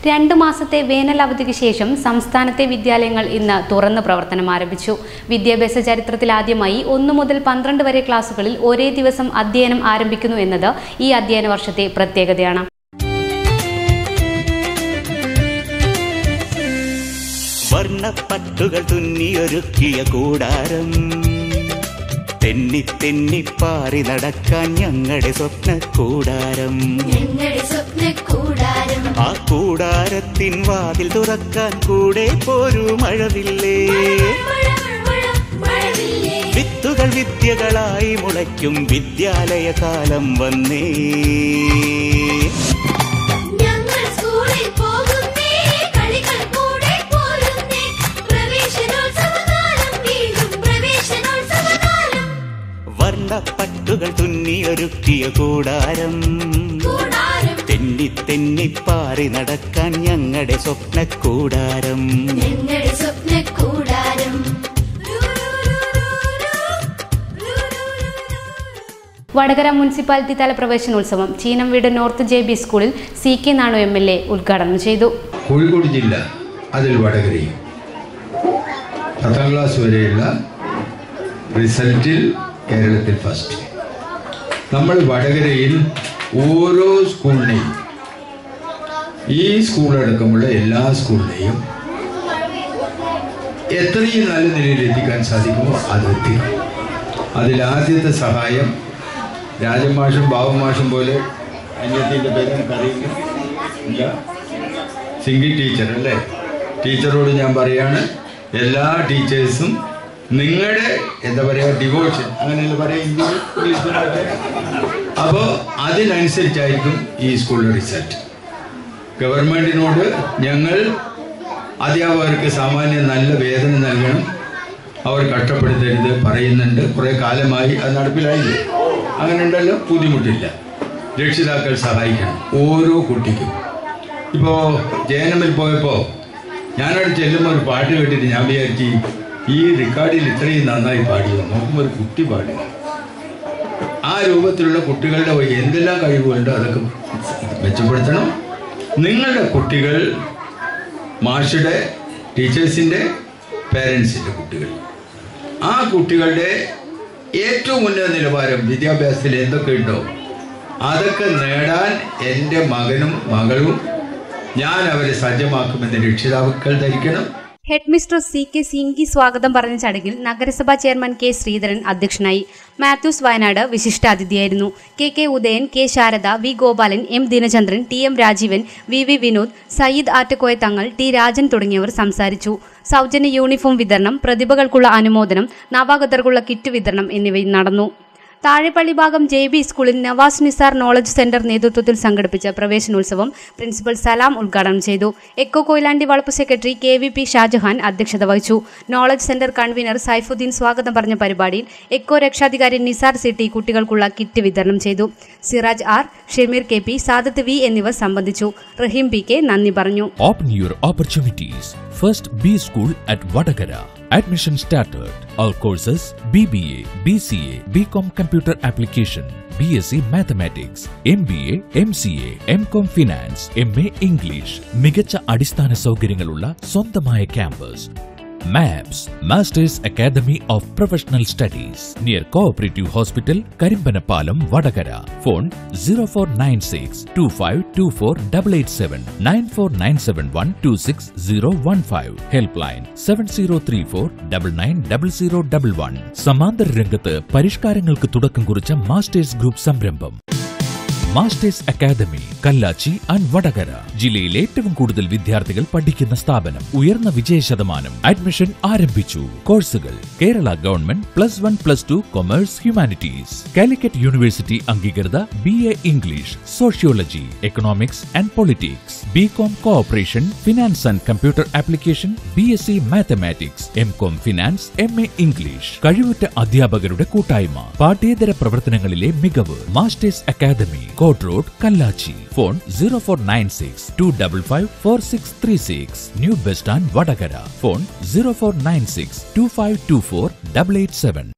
രണ്ട് മാസത്തെ വേനൽ അവധിക്ക് ശേഷം സംസ്ഥാനത്തെ വിദ്യാലയങ്ങൾ ഇന്ന് തുറന്ന് പ്രവർത്തനം ആരംഭിച്ചു വിദ്യാഭ്യാസ ചരിത്രത്തിൽ ആദ്യമായി ഒന്നു മുതൽ പന്ത്രണ്ട് വരെ ക്ലാസുകളിൽ ഒരേ ദിവസം അധ്യയനം ആരംഭിക്കുന്നു എന്നത് ഈ അധ്യയന വർഷത്തെ പ്രത്യേകതയാണ് വർണ്ണപ്പട്ടുകൾ തുന്നിയൊരുക്കിയ കൂടാരം തെന്നി തെന്നി പാറി നടക്കാൻ ഞങ്ങളുടെ സ്വപ്ന കൂടാരം ഞങ്ങളുടെ സ്വപ്ന കൂടാരം ആ കൂടാരത്തിൻ വാതിൽ തുറക്കാൻ കൂടെ പോരൂ മഴവില്ലേ മഴ മഴ മഴവില്ലേ വിത്തുകൾ വിദ്യകളായി മുളയ്ക്കും വിദ്യാലയ കാലം വന്നേ ഞങ്ങൾ സ്കൂളിൽ പോകുന്നേ കളികൾ കൂടെ പോരുന്നേ പ്രവേശനോത്സവകാലം വീണ്ടും പ്രവേശനോത്സവകാലം വർണ്ണപ്പട്ടുകൾ തുന്നിയൊരുക്കിയ കൂടാരം കൂടാരം തെന്നി തെന്നി പാറി നടക്കാൻ ഞങ്ങളുടെ സ്വപ്ന കൂടാരം ഞങ്ങളുടെ സ്വപ്ന കൂടാരം വടകര മുനിസിപ്പാലിറ്റി തല പ്രവേശനോത്സവം ചീനംവീട് നോർത്ത് ജെ ബി സ്കൂളിൽ C K Nanu M L A ഉദ്ഘാടനം ചെയ്തു കോഴിക്കോട് ജില്ല അതിൽ വടകരയും പത്താം ക്ലാസ് വരെയുള്ള റിസൾട്ടിൽ കേരളത്തിൽ ഫസ്റ്റ് നമ്മൾ വടകരയിൽ ഓരോ സ്കൂളിനെയും ഈ സ്കൂളടക്കമുള്ള എല്ലാ സ്കൂളിനെയും എത്രയും നല്ല നിലയിൽ എത്തിക്കാൻ സാധിക്കുമോ അത് എത്തിക്കും അതിൽ ആദ്യത്തെ സഹായം രാജമാഷും ബാബുമാഷും പോലെ അന്യത്തിൻ്റെ പേര് എനിക്കറിയില്ല ഇല്ല സിംഗി ടീച്ചർ അല്ലേ ടീച്ചറോട് ഞാൻ പറയാണ് എല്ലാ ടീച്ചേഴ്സും നിങ്ങളുടെ എന്താ പറയുക ഡിവോഷൻ അങ്ങനെയല്ല പറയാ ഇംഗ്ലീഷ് അപ്പോൾ അതിനനുസരിച്ചായിരിക്കും ഈ സ്കൂളിലെ റിസൾട്ട് ഗവൺമെൻറ്റിനോട് ഞങ്ങൾ അധ്യാപകർക്ക് സാമാന്യം നല്ല വേതനം നൽകണം അവർ കഷ്ടപ്പെടുത്തരുത് പറയുന്നുണ്ട് കുറേ കാലമായി അത് നടപ്പിലായില്ലേ അങ്ങനെ ഉണ്ടല്ലോ ബുദ്ധിമുട്ടില്ല രക്ഷിതാക്കൾ സഹായിക്കണം ഓരോ കുട്ടിക്കും ഇപ്പോൾ ജയനമിൽ പോയപ്പോൾ ഞാനവിടെ ചെല്ലുമ്പോൾ ഒരു പാട്ട് കേട്ടിട്ട് ഞാൻ വിചാരിച്ചു ഈ റെക്കോർഡിൽ ഇത്രയും നന്നായി പാടിയോ നോക്കുമ്പോൾ ഒരു കുട്ടി പാടി ആ രൂപത്തിലുള്ള കുട്ടികളുടെ എന്തെല്ലാം കഴിവുണ്ടോ അതൊക്കെ മെച്ചപ്പെടുത്തണം നിങ്ങളുടെ കുട്ടികൾ മാഷുടെ ടീച്ചേഴ്സിൻ്റെ പേരൻസിൻ്റെ കുട്ടികൾ ആ കുട്ടികളുടെ ഏറ്റവും ഉന്നത നിലവാരം വിദ്യാഭ്യാസത്തിൽ എന്തൊക്കെ ഉണ്ടോ അതൊക്കെ നേടാൻ എൻ്റെ മകനും മകളും ഞാൻ അവരെ സജ്ജമാക്കുമെന്ന് രക്ഷിതാക്കൾ ധരിക്കണം headmistress C K Singi സ്വാഗതം പറഞ്ഞ ചടങ്ങിൽ നഗരസഭാ ചെയർമാൻ കെ ശ്രീധരൻ അധ്യക്ഷനായി മാത്യൂസ് വയനാട് വിശിഷ്ടാതിഥിയായിരുന്നു K K Udayan K Sarada V Gopalan M Dinachandran T M Rajeevan V V Vinod Sayyid Attakoya Thangal T Rajan തുടങ്ങിയവർ സംസാരിച്ചു സൗജന്യ യൂണിഫോം വിതരണം പ്രതിഭകൾക്കുള്ള അനുമോദനം നവാഗതർക്കുള്ള കിറ്റ് വിതരണം എന്നിവ നടന്നു താഴെപ്പള്ളി ഭാഗം ജെ ബി സ്കൂളിൽ നവാസ് നിസാർ നോളജ് സെന്റർ നേതൃത്വത്തിൽ സംഘടിപ്പിച്ച പ്രവേശനോത്സവം പ്രിൻസിപ്പൽ സലാം ഉദ്ഘാടനം ചെയ്തു എക്കോ കൊയിലാണ്ടി വളപ്പ് secretary K V P Shajahan അധ്യക്ഷത വഹിച്ചു നോളജ് സെന്റർ കൺവീനർ സൈഫുദ്ദീൻ സ്വാഗതം പറഞ്ഞ പരിപാടിയിൽ എക്കോ രക്ഷാധികാരി നിസാർ സിറ്റി കുട്ടികൾക്കുള്ള കിറ്റ് വിതരണം ചെയ്തു Siraj R Shemeer K P Sadath V എന്നിവർ സംബന്ധിച്ചു റഹീം പി കെ നന്ദി പറഞ്ഞു Open your opportunities. First B School at Vadagara. Admission started. All courses BBA, BCA, BCom Computer Application, BSc Mathematics, MBA, MCA, MCom Finance, MA English. മികച്ച അടിസ്ഥാന സൗകര്യങ്ങളുള്ള സ്വന്തമായ campus maps masters academy of professional studies near cooperative hospital Karimbanapalam Vadakara phone zero four nine six two five two four double eight seven nine four nine seven one two six zero one five helpline seven zero three four double nine double zero double one സമാന്തര രംഗത്ത് പരിഷ്കാരങ്ങൾക്ക് തുടക്കം കുറിച്ച masters group സംരംഭം masters academy Kallachi and Vadakara ജില്ലയിൽ ഏറ്റവും കൂടുതൽ വിദ്യാർത്ഥികൾ പഠിക്കുന്ന സ്ഥാപനം ഉയർന്ന വിജയ ശതമാനം അഡ്മിഷൻ ആരംഭിച്ചു കോഴ്സുകൾ Kerala government plus one plus two commerce humanities Calicut university അംഗീകൃത B A English sociology economics and politics B com cooperation finance and computer application B S C mathematics M com finance M A English കഴിവുറ്റ അധ്യാപകരുടെ കൂട്ടായ്മ പാഠ്യേതര പ്രവർത്തനങ്ങളിലെ മികവ് masters academy court road Kallachi phone zero four nine six two double five four six three six new bus stand Vadakara phone zero four nine six two five two four double eight seven